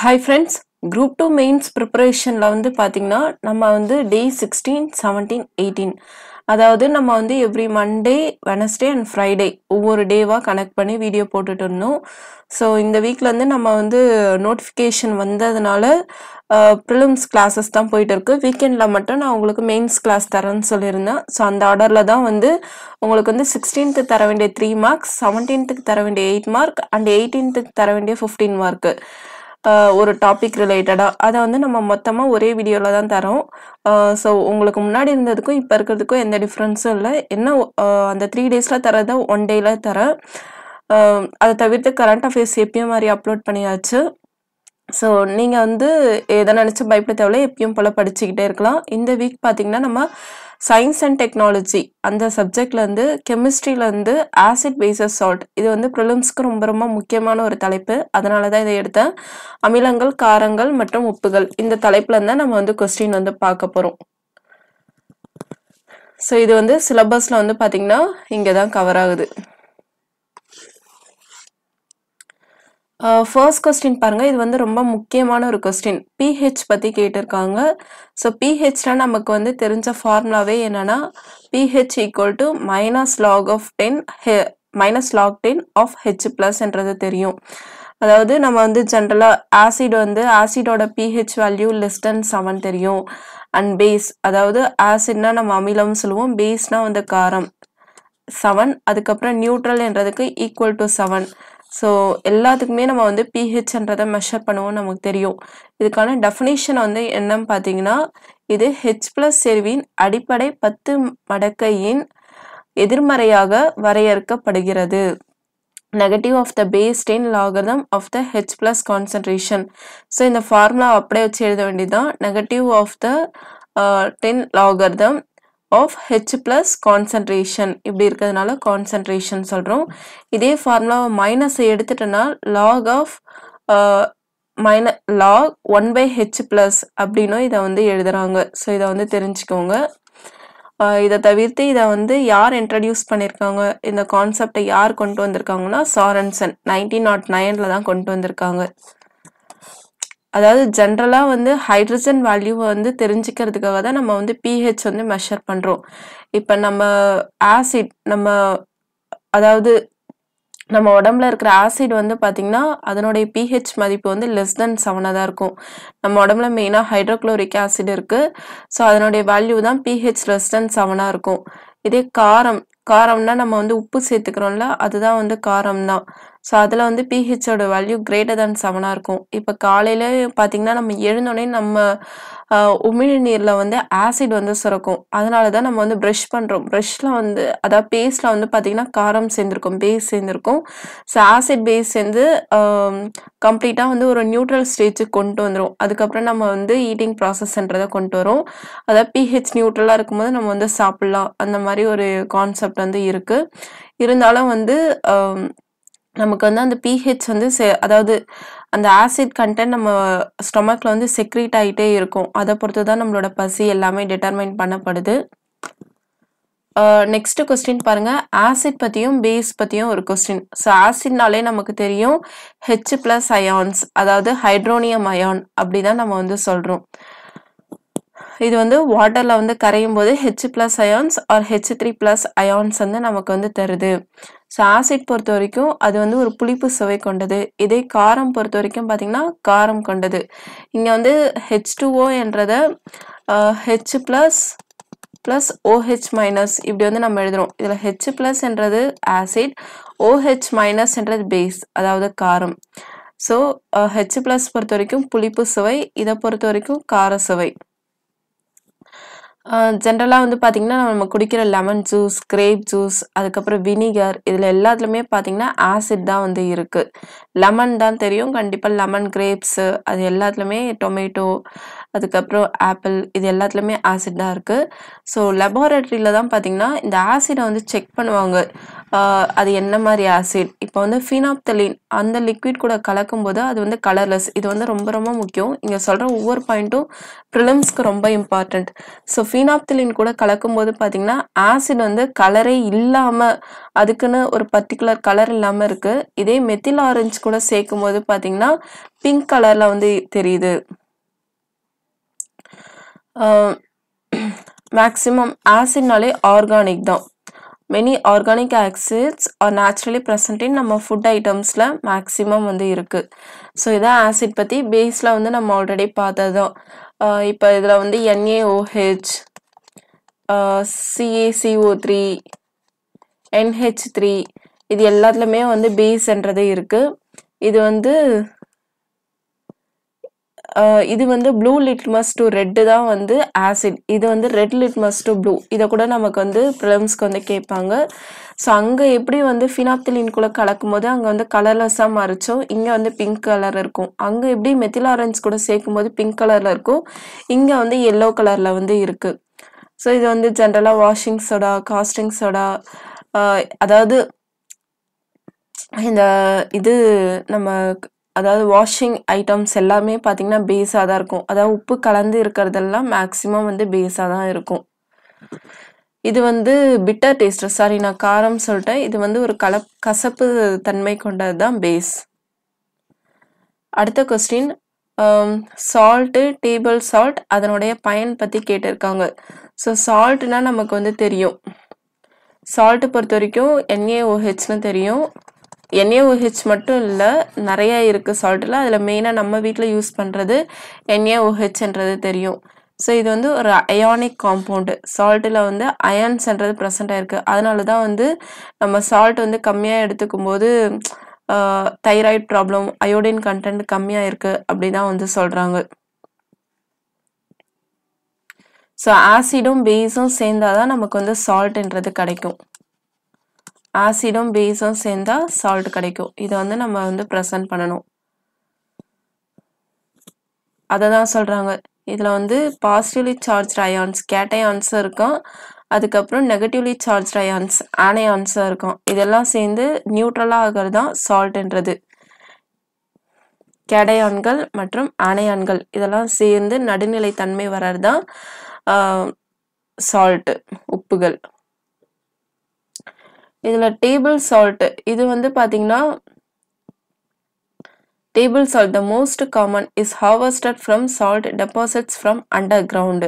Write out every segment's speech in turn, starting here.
hi friends group two mains ப்ரிப்பரேஷனில் வந்து பார்த்திங்கன்னா நம்ம வந்து டே சிக்ஸ்டீன் செவன்டீன் எயிட்டீன் அதாவது நம்ம வந்து every Monday Wednesday and Friday ஒவ்வொரு டேவாக கனெக்ட் பண்ணி வீடியோ போட்டுட்டு இருந்தோம் ஸோ இந்த வீக்லேருந்து நம்ம வந்து நோட்டிஃபிகேஷன் வந்ததுனால ப்ரிலிம்ஸ் கிளாஸஸ் தான் போயிட்டு இருக்கு வீக்கெண்டில் மட்டும் நான் உங்களுக்கு மெயின்ஸ் கிளாஸ் தரேன்னு சொல்லியிருந்தேன் ஸோ அந்த ஆர்டரில் தான் வந்து உங்களுக்கு வந்து சிக்ஸ்டீன்த்து தர வேண்டிய த்ரீ மார்க்ஸ் செவன்டீன்த்துக்கு தர வேண்டிய எயிட் மார்க் அண்ட் எயிட்டீன்த்துக்கு தர வேண்டிய ஃபிஃப்டீன் மார்க்கு ஒரு டாபிக் ரிலேட்டடாக அதை வந்து நம்ம மொத்தமாக ஒரே வீடியோவில் தான் தரோம் ஸோ உங்களுக்கு முன்னாடி இருந்ததுக்கும் இப்போ இருக்கிறதுக்கும் எந்த டிஃப்ரென்ஸும் இல்லை என்ன அஹ், அந்த த்ரீ டேஸில் தரதை ஒன் டேயில் தரேன் அஹ், அதை தவிர்த்து கரண்ட் அஃபேர்ஸ் எப்பயும் மாதிரி அப்லோட் பண்ணியாச்சு ஸோ நீங்கள் வந்து எதை நினச்சி பயப்பட தேவையில்ல எப்பயும் போல் படிச்சுக்கிட்டே இருக்கலாம் இந்த வீக் பார்த்தீங்கன்னா நம்ம சயின்ஸ் அண்ட் டெக்னாலஜி அந்த சப்ஜெக்ட்லேருந்து கெமிஸ்ட்ரியிலேருந்து ஆசிட் பேசஸ் சால்ட் இது வந்து ப்ரிலிம்ஸ்க்கு ரொம்ப ரொம்ப முக்கியமான ஒரு தலைப்பு அதனால தான் இதை எடுத்தேன் அமிலங்கள் காரங்கள் மற்றும் உப்புகள் இந்த தலைப்புல இருந்தா நம்ம வந்து கொஸ்டின் வந்து பார்க்க போகிறோம் ஸோ இது வந்து சிலபஸில் வந்து பார்த்தீங்கன்னா இங்கே தான் கவர் ஆகுது ஃபர்ஸ்ட் கொஸ்டின் பாருங்க இது வந்து ரொம்ப முக்கியமான ஒரு கொஸ்டின் பிஹெச் பற்றி கேட்டிருக்காங்க ஸோ பிஹெச்னா நமக்கு வந்து தெரிஞ்ச ஃபார்முலாவே என்னன்னா pH equal to minus log of ten minus log ten of H ப்ளஸ்ன்றது தெரியும் அதாவது நம்ம வந்து ஜென்ரலாக ஆசிட் வந்து ஆசிடோட pH value less than seven தெரியும் அண்ட் பேஸ் அதாவது ஆசிட்னா நம்ம அமிலம் சொல்லுவோம் பேஸ்னா வந்து காரம் செவன் அதுக்கப்புறம் நியூட்ரல்ன்றதுக்கு ஈக்குவல் டு செவன் ஸோ எல்லாத்துக்குமே நம்ம வந்து பிஹெச்ன்றதை மெஷர் பண்ணுவோம் நமக்கு தெரியும் இதுக்கான டெஃபினேஷன் வந்து என்னன்னு பார்த்தீங்கன்னா இது ஹெச் பிளஸ் செறிவின் அடிப்படை பத்து மடக்கையின் எதிர்மறையாக வரையறுக்கப்படுகிறது negative of the base ten logarithm of the H plus concentration so இந்த ஃபார்முலா அப்படியே வச்சு எழுத வேண்டியதுதான் negative of the ten logarithm of H plus concentration இப்படி இருக்கிறதுனால கான்சன்ட்ரேஷன் சொல்கிறோம் இதே ஃபார்முலாவை மைனஸை எடுத்துட்டோன்னா log of minus log one by H plus அப்படின்னும் இதை வந்து எழுதுறாங்க ஸோ இதை வந்து தெரிஞ்சுக்கோங்க ஆஹ் இதை தவிர்த்து இதை வந்து யார் இன்ட்ரடியூஸ் பண்ணியிருக்காங்க இந்த கான்செப்டை யார் கொண்டு வந்திருக்காங்கன்னா சாரன்சன் நைன்டீன் நாட் நைனில் தான் கொண்டு வந்திருக்காங்க அதாவது ஜென்ரலாக வந்து ஹைட்ரஜன் வேல்யூவை வந்து தெரிஞ்சுக்கிறதுக்காக தான் நம்ம வந்து பிஹெச் வந்து மெஷர் பண்ணுறோம் இப்போ நம்ம ஆசிட் நம்ம அதாவது நம்ம உடம்புல இருக்கிற ஆசிட் வந்து பார்த்திங்கன்னா அதனுடைய பிஹெச் மதிப்பு வந்து லெஸ் தென் செவனாக தான் இருக்கும் நம்ம உடம்புல மெயினாக ஹைட்ரோக்ளோரிக் ஆசிட் இருக்குது ஸோ அதனுடைய வேல்யூ தான் பிஹெச் லெஸ் தென் செவனாக இருக்கும் இதே காரம் காரம்னா நம்ம வந்து உப்பு சேர்த்துக்கிறோம்ல அதுதான் வந்து காரம் தான் ஸோ அதில் வந்து பிஹெச்சோட வேல்யூ கிரேட்டர் than செவனாக இருக்கும் இப்போ காலையில் பார்த்தீங்கன்னா நம்ம எழுந்தோடனே நம்ம ஆஹ், உமிழ் நீரில் வந்து ஆசிட் வந்து சுரக்கும் அதனால தான் நம்ம வந்து ப்ரஷ் பண்ணுறோம் ப்ரஷ்ல வந்து அதாவது பேஸ்டில் வந்து பார்த்திங்கன்னா காரம் சேர்ந்துருக்கும் பேஸ் சேர்ந்துருக்கும் ஸோ ஆசிட் பேஸ் சேர்ந்து கம்ப்ளீட்டாக வந்து ஒரு நியூட்ரல் ஸ்டேஜுக்கு கொண்டு வந்துடும் அதுக்கப்புறம் நம்ம வந்து ஈட்டிங் ப்ராசஸ்ன்றதை கொண்டு வரோம் அதாவது பிஹெச் நியூட்ரலாக இருக்கும்போது நம்ம வந்து சாப்பிட்லாம் அந்த மாதிரி ஒரு கான்செப்ட் வந்து இருக்குது இருந்தாலும் வந்து ஆம், நமக்கு வந்து அந்த பிஹெச் வந்து செ- அதாவது அந்த ஆசிட் கண்டென்ட் நம்ம ஸ்டொமக்கில் வந்து செக்ரீட் ஆகிட்டே இருக்கும் அதை பொறுத்து தான் நம்மளோட பசி எல்லாமே டிட்டர்மைன் பண்ணப்படுது நெக்ஸ்ட் கொஸ்டின் பாருங்க ஆசிட் பற்றியும் பேஸ் பற்றியும் ஒரு கொஸ்டின் ஸோ ஆசிட்னாலே நமக்கு தெரியும் ஹெச் ப்ளஸ் அயான்ஸ் அதாவது ஹைட்ரோனியம் அயான் அப்படி தான் நம்ம வந்து சொல்கிறோம் இது வந்து வாட்டரில் வந்து கரையும் போது H plus ions or H three plus ions வந்து நமக்கு வந்து தருது ஸோ ஆசிட் பொறுத்த வரைக்கும் அது வந்து ஒரு புளிப்பு சுவை கொண்டது இதே காரம் பொறுத்த வரைக்கும் பார்த்தீங்கன்னா காரம் கொண்டது இங்கே வந்து ஹெச் டூஓ என்றதை H plus plus OH minus இப்படி வந்து நம்ம எழுதுறோம் இதில் ஹெச் ப்ளஸ் என்றது ஆசிட் ஓஹெச் மைனஸ் என்றது பேஸ் அதாவது காரம் ஸோ ஹெச் ப்ளஸ் பொறுத்த வரைக்கும் புளிப்பு சுவை இதை பொறுத்த வரைக்கும் கார சுவை ஜென்ரலாக வந்து பார்த்திங்கன்னா நம்ம குடிக்கிற லெமன் ஜூஸ் கிரேப் ஜூஸ் அதுக்கப்புறம் வினிகர் இதில் எல்லாத்துலேயுமே பார்த்திங்கன்னா ஆசிட் தான் வந்து இருக்குது லெமன் தான் தெரியும் கண்டிப்பாக லெமன் கிரேப்ஸு அது எல்லாத்துலேயுமே டொமேட்டோ அதுக்கப்புறம் ஆப்பிள் இது எல்லாத்துலேயுமே ஆசிட் தான் இருக்குது ஸோ லெபார்டரியில் தான் பார்த்திங்கன்னா இந்த ஆசிடை வந்து செக் பண்ணுவாங்க ஆஹ் அது என்ன மாதிரி ஆசிட் இப்போ வந்து ஃபினாப்தலின் அந்த லிக்விட் கூட கலக்கும்போது அது வந்து கலர்லெஸ் இது வந்து ரொம்ப ரொம்ப முக்கியம் இங்கே சொல்கிற ஒவ்வொரு பாயிண்ட்டும் ப்ரிலிம்ஸ்க்கு ரொம்ப இம்பார்ட்டண்ட் ஸோ ஃபினாப்தலின் கூட கலக்கும்போது பார்த்தீங்கன்னா ஆசிட் வந்து கலரே இல்லாமல் அதுக்குன்னு ஒரு பர்டிகுலர் கலர் இல்லாமல் இருக்குது இதே மெத்தில் ஆரஞ்சு கூட சேர்க்கும் போது பார்த்தீங்கன்னா பிங்க் கலரில் வந்து தெரியுது மேக்ஸிமம் ஆசிட்னாலே ஆர்கானிக் தான் many organic acids are naturally present in நம்ம ஃபுட் ஐட்டம்ஸில் மேக்ஸிமம் வந்து இருக்குது ஸோ இதான் ஆசிட் பற்றி பேஸில் வந்து நம்ம ஆல்ரெடி பார்த்தது தான் இப்போ இதில் வந்து NaOH CaCO three NH three இது எல்லாத்துலேயுமே வந்து பேஸ்ன்றது இருக்குது இது வந்து ஆஹ் இது வந்து ப்ளூ லிட்மஸ் டு ரெட்டு தான் வந்து ஆசிட் இது வந்து ரெட் லிட்மஸ் டு ப்ளூ இதை கூட நமக்கு வந்து ப்ரிலிம்ஸ்க்கு வந்து கேட்பாங்க ஸோ அங்கே எப்படி வந்து ஃபினாப்திலின் கூட கலக்கும் போது அங்கே வந்து கலர்லெஸ்ஸாக மாறிச்சோம் இங்கே வந்து பிங்க் கலர் இருக்கும் அங்கே எப்படி மெத்தில் ஆரஞ்சு கூட சேர்க்கும் போது பிங்க் கலரில் இருக்கும் இங்கே வந்து எல்லோ கலரில் வந்து இருக்குது ஸோ இது வந்து ஜென்ரலாக வாஷிங் சோடா காஸ்டிங் சோடா அதாவது இந்த இது நம்ம அதாவது வாஷிங் ஐட்டம்ஸ் எல்லாமே பார்த்தீங்கன்னா பேஸாக தான் இருக்கும் அதாவது உப்பு கலந்து இருக்கிறதெல்லாம் மேக்ஸிமம் வந்து பேஸாக தான் இருக்கும் இது வந்து பிட்டர் டேஸ்ட் சாரி நான் காரம் சொல்லிட்டேன் இது வந்து ஒரு கலப் கசப்பு தன்மை கொண்டது தான் பேஸ் அடுத்த கொஸ்டின் சால்ட்டு டேபிள் சால்ட் அதனுடைய பயன் பற்றி கேட்டிருக்காங்க ஸோ சால்ட்னா நமக்கு வந்து தெரியும் சால்ட்டு பொறுத்த வரைக்கும் என்ஏஓஹெச்னு தெரியும் என்ஏஓஹெச் மட்டும் இல்லை நிறைய இருக்குது சால்ட்டில் அதில் மெயினாக நம்ம வீட்டில் யூஸ் பண்ணுறது என்ஏஓஹெச்ன்றது தெரியும் ஸோ இது வந்து ஒரு அயானிக் காம்பவுண்டு சால்ட்டில் வந்து அயான்ஸ்ன்றது ப்ரெசென்ட் ஆயிருக்கு அதனால தான் வந்து நம்ம சால்ட் வந்து கம்மியாக எடுத்துக்கும் போது தைராய்டு ப்ராப்ளம் அயோடின் கண்டென்ட் கம்மியாக இருக்குது அப்படி தான் வந்து சொல்கிறாங்க ஸோ ஆசிடும் பேஸும் சேர்ந்தாதான் நமக்கு வந்து சால்ட்ன்றது கிடைக்கும் ஆசிடும் பேஸும் சேர்ந்தா சால்ட் கிடைக்கும் இதை வந்து நம்ம வந்து ப்ரெசன்ட் பண்ணணும் அதை தான் சொல்கிறாங்க இதில் வந்து பாசிட்டிவ்லி சார்ஜ் அயான்ஸ் கேட்டயான்ஸும் இருக்கும் அதுக்கப்புறம் நெகட்டிவ்லி சார்ஜ் அயான்ஸ் ஆனையான்ஸும் இருக்கும் இதெல்லாம் சேர்ந்து நியூட்ரலாக ஆகிறது தான் சால்ட்ன்றது கேடயான்கள் மற்றும் ஆனையான்கள் இதெல்லாம் சேர்ந்து நடுநிலை தன்மை வர்றது தான் சால்ட்டு உப்புகள் இதில் டேபிள் சால்ட் இது வந்து பார்த்தீங்கன்னா table salt the most common is harvested from salt deposits from underground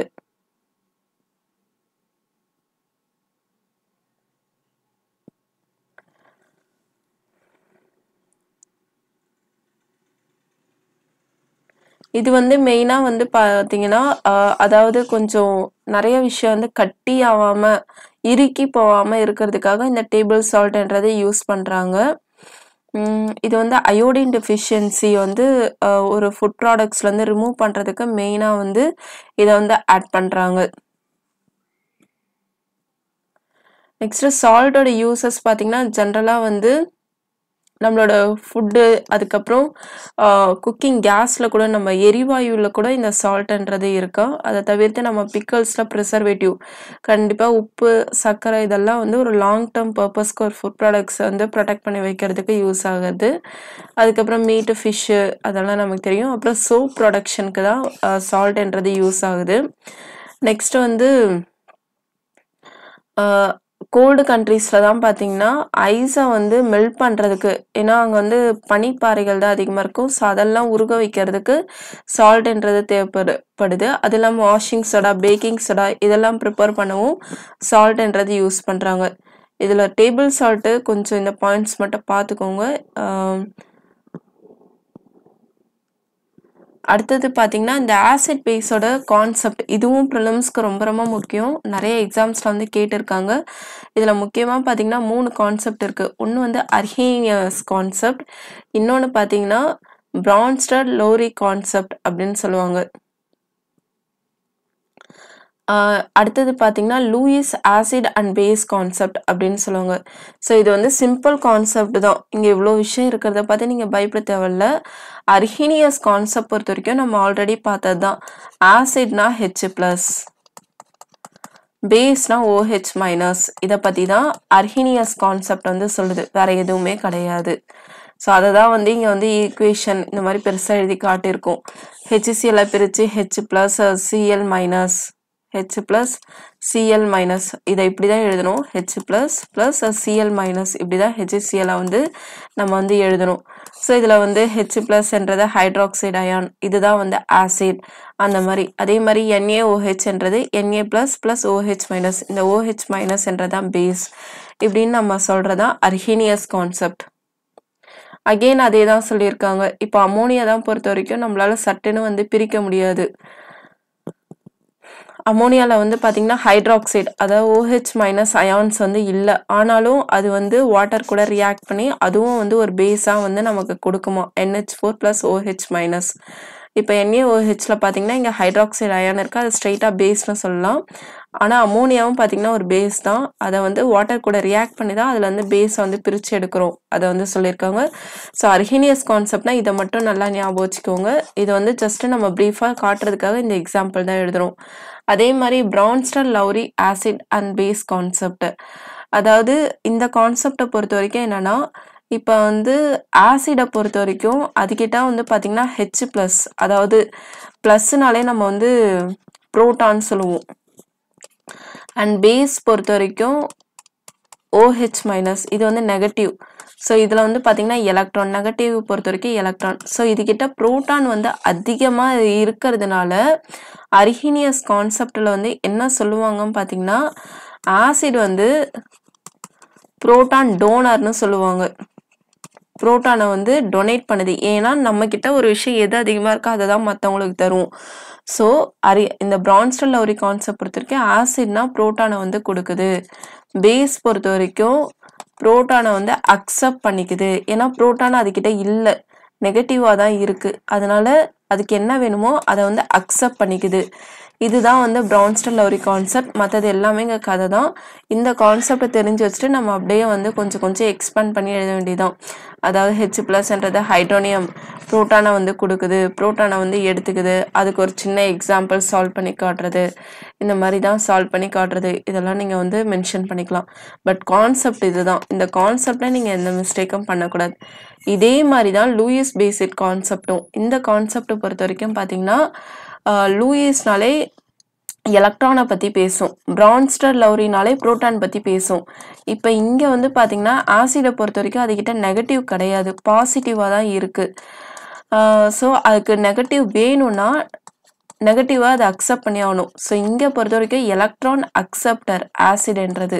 இது வந்து மெயினாக வந்து பார்த்தீங்கன்னா அதாவது கொஞ்சம் நிறைய விஷயம் வந்து கட்டி ஆகாமல் இறுக்கி போகாமல் இருக்கிறதுக்காக இந்த டேபிள் சால்ட்ன்றதை யூஸ் பண்ணுறாங்க இது வந்து அயோடின் டெஃபிஷியன்சி வந்து ஒரு ஃபுட் ப்ராடக்ட்ஸ்லேருந்து ரிமூவ் பண்ணுறதுக்கு மெயினாக வந்து இதை வந்து ஆட் பண்ணுறாங்க நெக்ஸ்ட்டு சால்ட்டோட யூசஸ் பார்த்திங்கன்னா ஜென்ரலாக வந்து நம்மளோட ஃபுட்டு அதுக்கப்புறம் குக்கிங் கேஸில் கூட நம்ம எரிவாயுவில் கூட இந்த சால்ட்ன்றது இருக்கா அதை தவிர்த்து நம்ம பிக்கல்ஸில் ப்ரிசர்வேட்டிவ் கண்டிப்பாக உப்பு சர்க்கரை இதெல்லாம் வந்து ஒரு லாங் டேர்ம் பர்பஸ்க்கு ஒரு ஃபுட் ப்ராடக்ட்ஸை வந்து ப்ரொடெக்ட் பண்ணி வைக்கிறதுக்கு யூஸ் ஆகுது அதுக்கப்புறம் மீட்டு ஃபிஷ்ஷு அதெல்லாம் நமக்கு தெரியும் அப்புறம் சோப் ப்ரொடக்ஷனுக்கு தான் சால்ட்ன்றது யூஸ் ஆகுது நெக்ஸ்ட் வந்து கோல்டு கண்ட்ரீஸில் தான் பார்த்தீங்கன்னா ஐஸை வந்து மெல்ட் பண்ணுறதுக்கு ஏன்னா அங்கே வந்து பனிப்பாறைகள் தான் அதிகமாக இருக்கும் ஸோ அதெல்லாம் உருக வைக்கிறதுக்கு சால்ட்ன்றது தேவைப்படுது அது இல்லாமல் வாஷிங் சோடா பேக்கிங் சோடா இதெல்லாம் ப்ரிப்பேர் பண்ணவும் சால்ட்ன்றது யூஸ் பண்ணுறாங்க இதில் டேபிள் சால்ட்டு கொஞ்சம் இந்த பாயிண்ட்ஸ் மட்டும் பார்த்துக்கோங்க அடுத்தது பார்த்தீங்கன்னா இந்த ஆசிட் பேஸோட கான்செப்ட் இதுவும் ப்ரிலிம்ஸ்க்கு ரொம்ப ரொம்ப முக்கியம் நிறைய எக்ஸாம்ஸில் வந்து கேட்டிருக்காங்க இதில் முக்கியமாக பார்த்தீங்கன்னா மூணு கான்செப்ட் இருக்குது ஒன்று வந்து அர்ஹீனியஸ் கான்செப்ட் இன்னொன்று பார்த்தீங்கன்னா பிரான்ஸ்டர் லோரி கான்செப்ட் அப்படின்னு சொல்லுவாங்க அடுத்தது பார்த்தீங்கன்னா Lewis acid and base concept அப்படின்னு சொல்லுவாங்க ஸோ இது வந்து சிம்பிள் கான்செப்ட் தான் இங்கே இவ்வளோ விஷயம் இருக்கிறத பார்த்து நீங்கள் பயப்பட தேவையில்ல அர்ஹீனியஸ் கான்செப்ட் பொறுத்த வரைக்கும் நம்ம ஆல்ரெடி பார்த்தது தான் ஆசிட்னா ஹெச் ப்ளஸ் பேஸ்னா OH மைனஸ் இதை பற்றி தான் அர்ஹினியஸ் கான்செப்ட் வந்து சொல்லுது வேற எதுவுமே கிடையாது ஸோ அதை தான் வந்து இங்கே வந்து ஈக்குவேஷன் இந்த மாதிரி பெருசாக எழுதி காட்டியிருக்கோம் ஹெச்சிசிஎல்லை பிரித்து H plus Cl minus H plus Cl minus இதை இப்படி தான் எழுதணும் H plus plus Cl minus இப்படி தான் ஹெச்சிசிஎலை வந்து நம்ம வந்து எழுதணும் ஸோ இதில் வந்து ஹெச் ப்ளஸ்ன்றது ஹைட்ராக்சைடு அயான் இதுதான் வந்து ஆசிட் அந்த மாதிரி அதே மாதிரி என்ஏஓஹெச்ன்றது N A plus plus OH minus இந்த ஓஹெச் மைனஸ்ன்றதான் பேஸ் இப்படின்னு நம்ம சொல்கிறதான் அர்ஹீனியஸ் கான்செப்ட் அகெயின் அதே தான் சொல்லியிருக்காங்க இப்போ அமோனியா தான் பொறுத்த வரைக்கும் நம்மளால சட்டுன்னு வந்து பிரிக்க முடியாது அமோனியாவில் வந்து பார்த்தீங்கன்னா ஹைட்ராக்சைடு அதாவது OH மைனஸ் அயான்ஸ் வந்து இல்லை ஆனாலும் அது வந்து வாட்டர் கூட ரியாக்ட் பண்ணி அதுவும் வந்து ஒரு பேஸாக வந்து நமக்கு கொடுக்குமா NH4 four plus OH minus இப்போ NaOHல பார்த்தீங்கன்னா இங்கே ஹைட்ராக்சைடு அயான் இருக்குது அது ஸ்ட்ரைட்டாக பேஸ்னு சொல்லலாம் ஆனால் அமோனியாவும் பார்த்தீங்கன்னா ஒரு பேஸ் தான் அதை வந்து வாட்டர் கூட ரியாக்ட் பண்ணி தான் அதில் வந்து பேஸை வந்து பிரித்து எடுக்கிறோம் அதை வந்து சொல்லியிருக்காங்க ஸோ அர்ஹீனியஸ் கான்செப்ட்னா இதை மட்டும் நல்லா ஞாபகம் வச்சுக்கோங்க இது வந்து ஜஸ்ட்டு நம்ம ப்ரீஃபாக காட்டுறதுக்காக இந்த எக்ஸாம்பிள் தான் எழுதுறோம் அதே மாதிரி Bronsted Lowry acid and base concept அதாவது இந்த கான்செப்டை பொறுத்த வரைக்கும் என்னன்னா இப்போ வந்து ஆசிடை பொறுத்த வரைக்கும் அதுக்கிட்ட வந்து பார்த்திங்கன்னா ஹெச் ப்ளஸ் அதாவது ப்ளஸ்னாலே நம்ம வந்து புரோட்டான் சொல்லுவோம் அண்ட் பேஸ் பொறுத்த வரைக்கும் OH மைனஸ் இது வந்து நெகட்டிவ் ஸோ இதில் வந்து பார்த்தீங்கன்னா எலக்ட்ரான் நெகட்டிவ் பொறுத்த வரைக்கும் எலக்ட்ரான் ஸோ இதுகிட்ட புரோட்டான் வந்து அதிகமாக இருக்கிறதுனால அர்ஹீனியஸ் கான்செப்டில் வந்து என்ன சொல்லுவாங்கன்னு பார்த்தீங்கன்னா ஆசிட் வந்து புரோட்டான் டோனர்னு சொல்லுவாங்க புரோட்டானை வந்து டொனேட் பண்ணுது ஏன்னா நம்மக்கிட்ட ஒரு விஷயம் எது அதிகமாக இருக்கோ அதை தான் மற்றவங்களுக்கு தரும் ஸோ அரி இந்த பிரான்ஸ்டல் லவரி கான்செப்ட் பொறுத்த வரைக்கும் ஆசிட்னா புரோட்டானை வந்து கொடுக்குது பேஸ் பொறுத்த வரைக்கும் புரோட்டானை வந்து அக்செப்ட் பண்ணிக்குது ஏன்னா புரோட்டான் அதுக்கிட்ட இல்லை நெகட்டிவாக தான் இருக்குது அதனால அதுக்கு என்ன வேணுமோ அதை வந்து அக்செப்ட் பண்ணிக்குது இதுதான் வந்து பிரான்ஸ்டல் லவரி கான்செப்ட் மற்றது எல்லாமே இங்கே கதை தான் இந்த கான்செப்டை தெரிஞ்சு வச்சுட்டு நம்ம அப்படியே வந்து கொஞ்சம் கொஞ்சம் எக்ஸ்பேண்ட் பண்ணி எழுத வேண்டியதுதான் அதாவது ஹெச் ப்ளஸ்ன்றது ஹைட்ரோனியம் புரோட்டானை வந்து கொடுக்குது புரோட்டானை வந்து எடுத்துக்குது அதுக்கு ஒரு சின்ன எக்ஸாம்பிள் சால்வ் பண்ணி காட்டுறது இந்த மாதிரி தான் சால்வ் பண்ணி காட்டுறது இதெல்லாம் நீங்கள் வந்து மென்ஷன் பண்ணிக்கலாம் பட் கான்செப்ட் இதுதான் இந்த கான்செப்டில் நீங்கள் எந்த மிஸ்டேக்கும் பண்ணக்கூடாது இதே மாதிரி தான் லூயிஸ் பேசிட் கான்செப்டும் இந்த கான்செப்டை பொறுத்த வரைக்கும் பார்த்தீங்கன்னா லூயிஸ்னாலே எலக்ட்ரானை பற்றி பேசும் பிரான்ஸ்டர் லவ்ரினாலே புரோட்டான் பற்றி பேசும் இப்போ இங்கே வந்து பார்த்தீங்கன்னா ஆசிடை பொறுத்த வரைக்கும் அதுக்கிட்ட நெகட்டிவ் கிடையாது பாசிட்டிவாக தான் இருக்குது ஸோ அதுக்கு நெகட்டிவ் வேணும்னா நெகட்டிவாக அதை அக்செப்ட் பண்ணி ஆகணும் ஸோ இங்கே பொறுத்த வரைக்கும் எலக்ட்ரான் அக்செப்டர் ஆசிட்ன்றது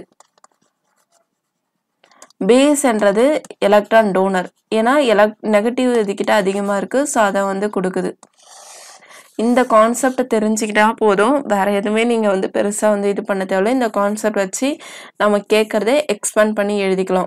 பேஸ்ன்றது எலக்ட்ரான் டோனர் ஏன்னா எலக் நெகட்டிவ் இதுக்கிட்ட அதிகமாக இருக்குது ஸோ அதை வந்து கொடுக்குது இந்த கான்செப்டை தெரிஞ்சுக்கிட்டா போதும் வேற எதுவுமே நீங்கள் வந்து பெருசாக வந்து இது பண்ண தேவையில்ல இந்த கான்செப்ட் வச்சு நம்ம கேட்குறதே எக்ஸ்பேண்ட் பண்ணி எழுதிக்கலாம்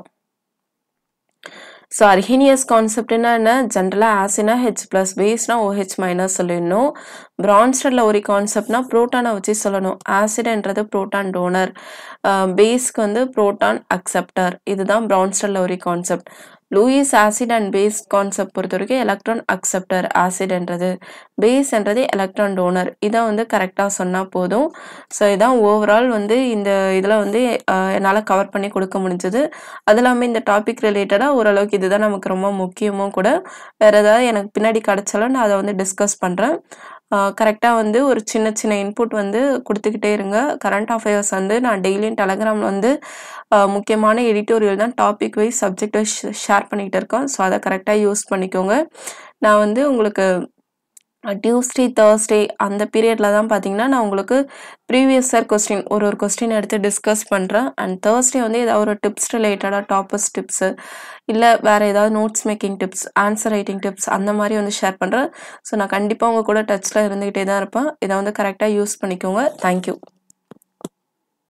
ஸோ அர்ஹீனியஸ் கான்செப்ட்னா என்ன ஜென்ரலாக ஆசினா ஹெச் ப்ளஸ் பேஸ்னா ஓஹெச் மைனஸ் சொல்லிடணும் பிரான்ஸ்டரில் ஒரு கான்செப்ட்னா ப்ரோட்டானை வச்சு சொல்லணும் ஆசிட்ன்றது ப்ரோட்டான் டோனர் பேஸ்க்கு வந்து ப்ரோட்டான் அக்செப்டர் இதுதான் பிரான்ஸ்டரில் ஒரு concept Lewis acid and base concept பொறுத்த வரைக்கும் எலக்ட்ரான் அக்செப்டர் ஆசிட்ன்றது பேஸ்ன்றது எலக்ட்ரான் டோனர் இதை வந்து கரெக்டாக சொன்னால் போதும் ஸோ இதான் ஓவரால் வந்து இந்த இதில் வந்து என்னால் கவர் பண்ணி கொடுக்க முடிஞ்சது அது இல்லாமல் இந்த டாபிக் ரிலேட்டடாக ஓரளவுக்கு இதுதான் நமக்கு ரொம்ப முக்கியமும் கூட வேறு ஏதாவது எனக்கு பின்னாடி கிடச்சாலும் நான் அதை வந்து டிஸ்கஸ் பண்ணுறேன் கரெக்டாக வந்து ஒரு சின்ன சின்ன இன்புட் வந்து கொடுத்துக்கிட்டே இருங்க கரண்ட் அஃபேர்ஸ் வந்து நான் டெய்லியும் டெலகிராமில் வந்து முக்கியமான எடிட்டோரியல் தான் topic wise subject wise share பண்ணிக்கிட்டு இருக்கேன் ஸோ அதை கரெக்டாக யூஸ் பண்ணிக்கோங்க நான் வந்து உங்களுக்கு டியூஸ்டே தேர்ஸ்டே அந்த பீரியடில் தான் பார்த்தீங்கன்னா நான் உங்களுக்கு ப்ரீவியஸ் இயர் கொஸ்டின் ஒரு ஒரு கொஸ்டின் எடுத்து டிஸ்கஸ் பண்ணுறேன் அண்ட் தேர்ஸ்டே வந்து ஏதாவது ஒரு டிப்ஸ் ரிலேட்டடாக டாப்பர்ஸ் டிப்ஸு இல்லை வேறு ஏதாவது notes making tips answer writing tips அந்த மாதிரி வந்து ஷேர் பண்ணுறேன் ஸோ நான் கண்டிப்பாக உங்கள் கூட டச்சில் இருந்துக்கிட்டே தான் இருப்பேன் இதை வந்து கரெக்டாக யூஸ் பண்ணிக்கோங்க தேங்க்யூ